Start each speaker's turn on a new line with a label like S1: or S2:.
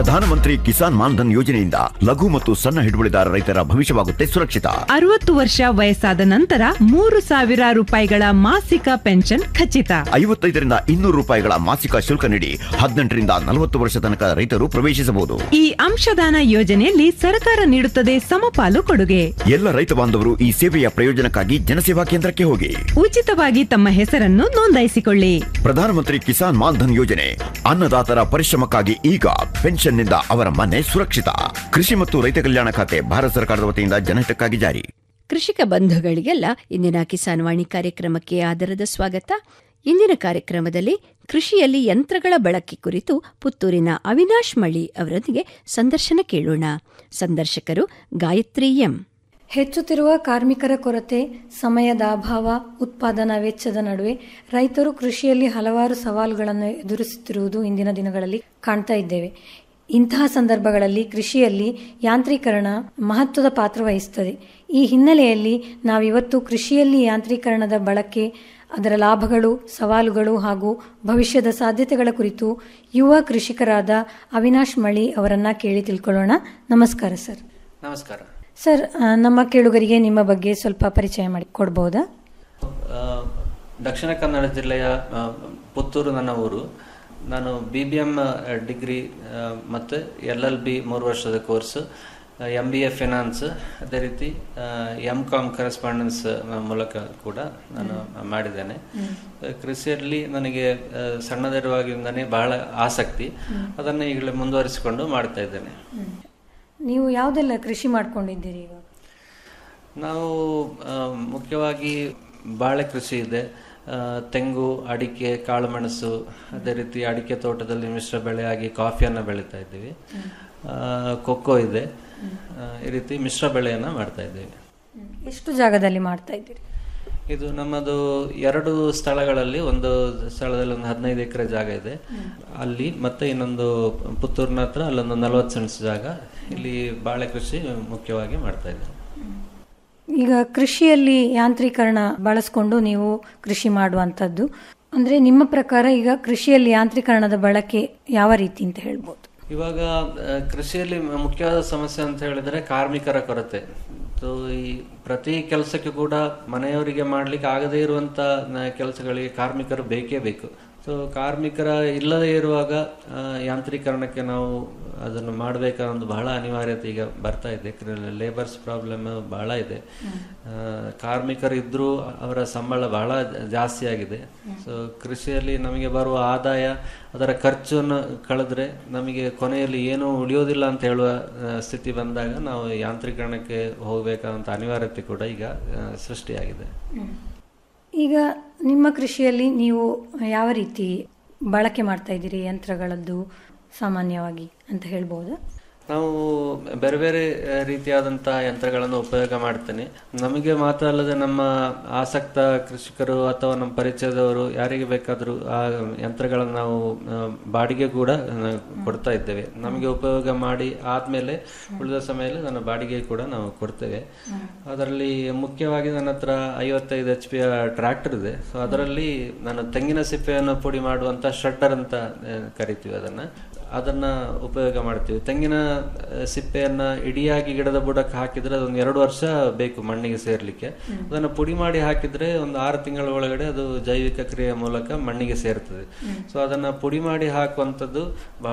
S1: ಪ್ರಧಾನಮಂತ್ರಿ ಕಿಸಾನ್ ಮಾನ್ಧನ್ ಯೋಜನೆಯಿಂದ ಲಘು ಮತ್ತು ಸಣ್ಣ ಹಿಡುವಳಿದಾರ ರೈತರ ಭವಿಷ್ಯವಾಗುತ್ತೆ ಸುರಕ್ಷಿತ
S2: ಅರವತ್ತು ವರ್ಷ ವಯಸ್ಸಾದ ನಂತರ ಮೂರು ಸಾವಿರ ರೂಪಾಯಿಗಳ ಮಾಸಿಕ ಪೆನ್ಷನ್ ಖಚಿತ
S1: ಐವತ್ತೈದರಿಂದ ಇನ್ನೂರು ರೂಪಾಯಿಗಳ ಮಾಸಿಕ ಶುಲ್ಕ ನೀಡಿ ಹದಿನೆಂಟರಿಂದ ನಲವತ್ತು ವರ್ಷ ತನಕ ರೈತರು ಪ್ರವೇಶಿಸಬಹುದು
S2: ಈ ಅಂಶದಾನ ಯೋಜನೆಯಲ್ಲಿ ಸರ್ಕಾರ ನೀಡುತ್ತದೆ ಸಮಪಾಲು ಕೊಡುಗೆ
S1: ಎಲ್ಲ ರೈತ ಬಾಂಧವರು ಈ ಸೇವೆಯ ಪ್ರಯೋಜನಕ್ಕಾಗಿ ಜನಸೇವಾ ಕೇಂದ್ರಕ್ಕೆ ಹೋಗಿ
S2: ಉಚಿತವಾಗಿ ತಮ್ಮ ಹೆಸರನ್ನು ನೋಂದಾಯಿಸಿಕೊಳ್ಳಿ
S1: ಪ್ರಧಾನಮಂತ್ರಿ ಕಿಸಾನ್ ಮಾನ್ಧನ್ ಯೋಜನೆ ಅನ್ನದಾತರ ಪರಿಶ್ರಮಕ್ಕಾಗಿ ಈಗ ಪೆನ್ಷನ್ನಿಂದ ಅವರ ಮನೆ ಸುರಕ್ಷಿತ ಕೃಷಿ ಮತ್ತು ರೈತ ಕಲ್ಯಾಣ ಖಾತೆ ಭಾರತ ಸರ್ಕಾರದ ವತಿಯಿಂದ ಜನಹಿತಕ್ಕಾಗಿ ಜಾರಿ
S3: ಕೃಷಿಕ ಬಂಧುಗಳಿಗೆಲ್ಲ ಇಂದಿನ ಕಿಸಾನ್ ವಾಣಿ ಕಾರ್ಯಕ್ರಮಕ್ಕೆ ಆದರದ ಸ್ವಾಗತ ಇಂದಿನ ಕಾರ್ಯಕ್ರಮದಲ್ಲಿ ಕೃಷಿಯಲ್ಲಿ ಯಂತ್ರಗಳ ಬಳಕೆ ಕುರಿತು ಪುತ್ತೂರಿನ ಅವಿನಾಶ್ ಮಳಿ ಅವರೊಂದಿಗೆ ಸಂದರ್ಶನ ಕೇಳೋಣ ಸಂದರ್ಶಕರು ಗಾಯತ್ರಿ ಎಂ
S4: ಹೆಚ್ಚುತ್ತಿರುವ ಕಾರ್ಮಿಕರ ಕೊರತೆ ಸಮಯದ ಅಭಾವ ಉತ್ಪಾದನಾ ವೆಚ್ಚದ ನಡುವೆ ರೈತರು ಕೃಷಿಯಲ್ಲಿ ಹಲವಾರು ಸವಾಲುಗಳನ್ನು ಎದುರಿಸುತ್ತಿರುವುದು ಇಂದಿನ ದಿನಗಳಲ್ಲಿ ಕಾಣ್ತಾ ಇದ್ದೇವೆ ಇಂತಹ ಸಂದರ್ಭಗಳಲ್ಲಿ ಕೃಷಿಯಲ್ಲಿ ಯಾಂತ್ರೀಕರಣ ಮಹತ್ವದ ಪಾತ್ರ ವಹಿಸುತ್ತದೆ ಈ ಹಿನ್ನೆಲೆಯಲ್ಲಿ ನಾವಿವತ್ತು ಕೃಷಿಯಲ್ಲಿ ಯಾಂತ್ರೀಕರಣದ ಬಳಕೆ ಅದರ ಲಾಭಗಳು ಸವಾಲುಗಳು ಹಾಗೂ ಭವಿಷ್ಯದ ಸಾಧ್ಯತೆಗಳ ಕುರಿತು ಯುವ ಕೃಷಿಕರಾದ ಅವಿನಾಶ್ ಮಳಿ ಅವರನ್ನ ಕೇಳಿ ತಿಳ್ಕೊಳ್ಳೋಣ ನಮಸ್ಕಾರ ಸರ್
S5: ನಮಸ್ಕಾರ
S4: ಸರ್ ಆ, ನಮ್ಮ ಕೇಳುಗರಿಗೆ ನಿಮ್ಮ ಬಗ್ಗೆ ಸ್ವಲ್ಪ ಪರಿಚಯ ಮಾಡಿ ಕೊಡ್ಬೋದಾ
S5: ಆ, ದಕ್ಷಿಣ ಕನ್ನಡ ಜಿಲ್ಲೆಯ ಆ, ಪುತ್ತೂರು ನನ್ನ ಊರು ನಾನು ಬಿ ಬಿ ಎಮ್ ಡಿಗ್ರಿ ಆ, ಮತ್ತು ಎಲ್ ಎಲ್ ಬಿ ಮೂರು ವರ್ಷದ course M B A finance ಅದೇ ರೀತಿ ಎಮ್ ಕಾಮ್ ಕರೆಸ್ಪಾಂಡೆನ್ಸ್ ಮೂಲಕ ಕೂಡ ನಾನು ಮಾಡಿದ್ದೇನೆ ಕೃಷಿಯಲ್ಲಿ ನನಗೆ ಆ, ಸಣ್ಣದಿರುವಾಗಿಂದನೇ ಬಹಳ ಆಸಕ್ತಿ ಅದನ್ನು ಈಗಲೇ ಮುಂದುವರಿಸಿಕೊಂಡು ಮಾಡ್ತಾ ಇದ್ದೇನೆ
S4: ನೀವು ಯಾವುದೆಲ್ಲ ಕೃಷಿ ಮಾಡ್ಕೊಂಡಿದ್ದೀರಿ ಇವಾಗ
S5: ನಾವು ಆ, ಮುಖ್ಯವಾಗಿ ಬಾಳೆ ಕೃಷಿ ಇದೆ ಆ, ತೆಂಗು ಅಡಿಕೆ ಕಾಳುಮೆಣಸು ಅದೇ ರೀತಿ ಅಡಿಕೆ ತೋಟದಲ್ಲಿ ಮಿಶ್ರ ಬೆಳೆಯಾಗಿ ಕಾಫಿಯನ್ನು ಬೆಳೀತಾ ಇದ್ದೀವಿ ಆ, ಕೊಕ್ಕೋ ಇದೆ ಆ, ಈ ರೀತಿ ಮಿಶ್ರ ಬೆಳೆಯನ್ನು ಮಾಡ್ತಾ ಇದ್ದೀವಿ
S4: ಎಷ್ಟು ಜಾಗದಲ್ಲಿ ಮಾಡ್ತಾ ಇದ್ದೀರಿ
S5: ಇದು ನಮ್ಮದು ಎರಡು ಸ್ಥಳಗಳಲ್ಲಿ ಒಂದು ಸ್ಥಳದಲ್ಲಿ ಒಂದು ಹದಿನೈದು ಎಕರೆ ಜಾಗ ಇದೆ ಅಲ್ಲಿ ಮತ್ತೆ ಇನ್ನೊಂದು ಪುತ್ತೂರಿನ ಹತ್ರ ಅಲ್ಲೊಂದು ನಲವತ್ತು ಸೆಂಟ್ಸ್ ಜಾಗ ಇಲ್ಲಿ ಬಾಳೆ ಕೃಷಿ ಮುಖ್ಯವಾಗಿ ಮಾಡ್ತಾ ಇದ್ದೇವೆ
S4: ಈಗ ಕೃಷಿಯಲ್ಲಿ ಯಾಂತ್ರೀಕರಣ ಬಳಸ್ಕೊಂಡು ನೀವು ಕೃಷಿ ಮಾಡುವಂಥದ್ದು ಅಂದ್ರೆ ನಿಮ್ಮ ಪ್ರಕಾರ ಈಗ ಕೃಷಿಯಲ್ಲಿ ಯಾಂತ್ರೀಕರಣದ ಬಳಕೆ ಯಾವ ರೀತಿ ಅಂತ ಹೇಳ್ಬೋದು
S5: ಇವಾಗ ಆ, ಕೃಷಿಯಲ್ಲಿ ಮ- ಮುಖ್ಯವಾದ ಸಮಸ್ಯೆ ಅಂತ ಹೇಳಿದ್ರೆ ಕಾರ್ಮಿಕರ ಕೊರತೆ ಸೊ ಈ ಪ್ರತಿ ಕೆಲಸಕ್ಕೆ ಕೂಡ ಮನೆಯವರಿಗೆ ಮಾಡ್ಲಿಕ್ಕೆ ಆಗದೇ ಇರುವಂತ ನ- ಕೆಲಸಗಳಿಗೆ ಕಾರ್ಮಿಕರು ಬೇಕೇ ಬೇಕು ಸೊ ಕಾರ್ಮಿಕರ ಇಲ್ಲದೇ ಇರುವಾಗ ಆ, ಯಾಂತ್ರೀಕರಣಕ್ಕೆ ನಾವು ಅದನ್ನು ಮಾಡಬೇಕಾದ ಒಂದು ಬಹಳ ಅನಿವಾರ್ಯತೆ ಈಗ ಬರ್ತಾ ಇದೆ ಲೇಬರ್ಸ್ ಪ್ರಾಬ್ಲಮ್ ಬಹಳ ಇದೆ ಆ, ಕಾರ್ಮಿಕರು ಇದ್ರೂ ಅವರ ಸಂಬಳ ಬಹಳ ಜ- ಜಾಸ್ತಿ ಆಗಿದೆ ಸೊ ಕೃಷಿಯಲ್ಲಿ ನಮಗೆ ಬರುವ ಆದಾಯ ಅದರ ಖರ್ಚನ್ನು ಕಳೆದ್ರೆ ನಮಗೆ ಕೊನೆಯಲ್ಲಿ ಏನೂ ಉಳಿಯೋದಿಲ್ಲ ಅಂತ ಹೇಳುವ ಆ, ಸ್ಥಿತಿ ಬಂದಾಗ ನಾವು ಯಾಂತ್ರೀಕರಣಕ್ಕೆ ಹೋಗಬೇಕಾದಂಥ ಅನಿವಾರ್ಯತೆ ಕೂಡ ಈಗ ಆ, ಸೃಷ್ಟಿಯಾಗಿದೆ
S4: ಈಗ ನಿಮ್ಮ ಕೃಷಿಯಲ್ಲಿ ನೀವು ಯಾವ ರೀತಿ ಬಳಕೆ ಮಾಡ್ತಾ ಇದ್ದೀರಿ ಯಂತ್ರಗಳದ್ದು ಸಾಮಾನ್ಯವಾಗಿ ಅಂತ ಹೇಳ್ಬೋದಾ
S5: ನಾವು ಬೇರೆ ಬೇರೆ ಆ, ರೀತಿಯಾದಂತಹ ಯಂತ್ರಗಳನ್ನು ಉಪಯೋಗ ಮಾಡ್ತೇನೆ ನಮಗೆ ಮಾತ್ರ ಅಲ್ಲದೆ ನಮ್ಮ ಆಸಕ್ತ ಕೃಷಿಕರು ಅಥವಾ ನಮ್ಮ ಪರಿಚಯದವರು ಯಾರಿಗೆ ಬೇಕಾದರೂ ಆ ಯಂತ್ರಗಳನ್ನು ನಾವು ಆ, ಬಾಡಿಗೆ ಕೂಡ ಆ, ಕೊಡ್ತಾ ಇದ್ದೇವೆ ನಮಗೆ ಉಪಯೋಗ ಮಾಡಿ ಆದ್ಮೇಲೆ ಉಳಿದ ಸಮಯದಲ್ಲಿ ನನ್ನ ಬಾಡಿಗೆ ಕೂಡ ನಾವು ಕೊಡ್ತೇವೆ ಅದರಲ್ಲಿ ಮುಖ್ಯವಾಗಿ ನನ್ನ ಹತ್ರ ಐವತ್ತೈದು ಎಚ್ ಪಿ ಟ್ರ್ಯಾಕ್ಟರ್ ಇದೆ ಸೊ ಅದರಲ್ಲಿ ನಾನು ತೆಂಗಿನ ಸಿಪ್ಪೆಯನ್ನು ಪುಡಿ ಮಾಡುವಂತ ಶ್ರೆಡ್ಡರ್ ಅಂತ ಆ, ಕರಿತೀವಿ ಅದನ್ನ ಅದನ್ನ ಉಪಯೋಗ ಮಾಡ್ತೀವಿ ತೆಂಗಿನ ಆ, ಸಿಪ್ಪೆಯನ್ನ ಇಡಿಯಾಗಿ ಗಿಡದ ಬುಡಕ್ಕೆ ಹಾಕಿದ್ರೆ ಅದೊಂದು ಎರಡು ವರ್ಷ ಬೇಕು ಮಣ್ಣಿಗೆ ಸೇರ್ಲಿಕ್ಕೆ ಅದನ್ನ ಪುಡಿ ಮಾಡಿ ಹಾಕಿದ್ರೆ ಒಂದು ಆರು ತಿಂಗಳ ಒಳಗಡೆ ಅದು ಜೈವಿಕ ಕ್ರಿಯೆಯ ಮೂಲಕ ಮಣ್ಣಿಗೆ ಸೇರ್ತದೆ ಸೊ ಅದನ್ನ ಪುಡಿ ಮಾಡಿ ಹಾಕುವಂಥದ್ದು ಬಹಳ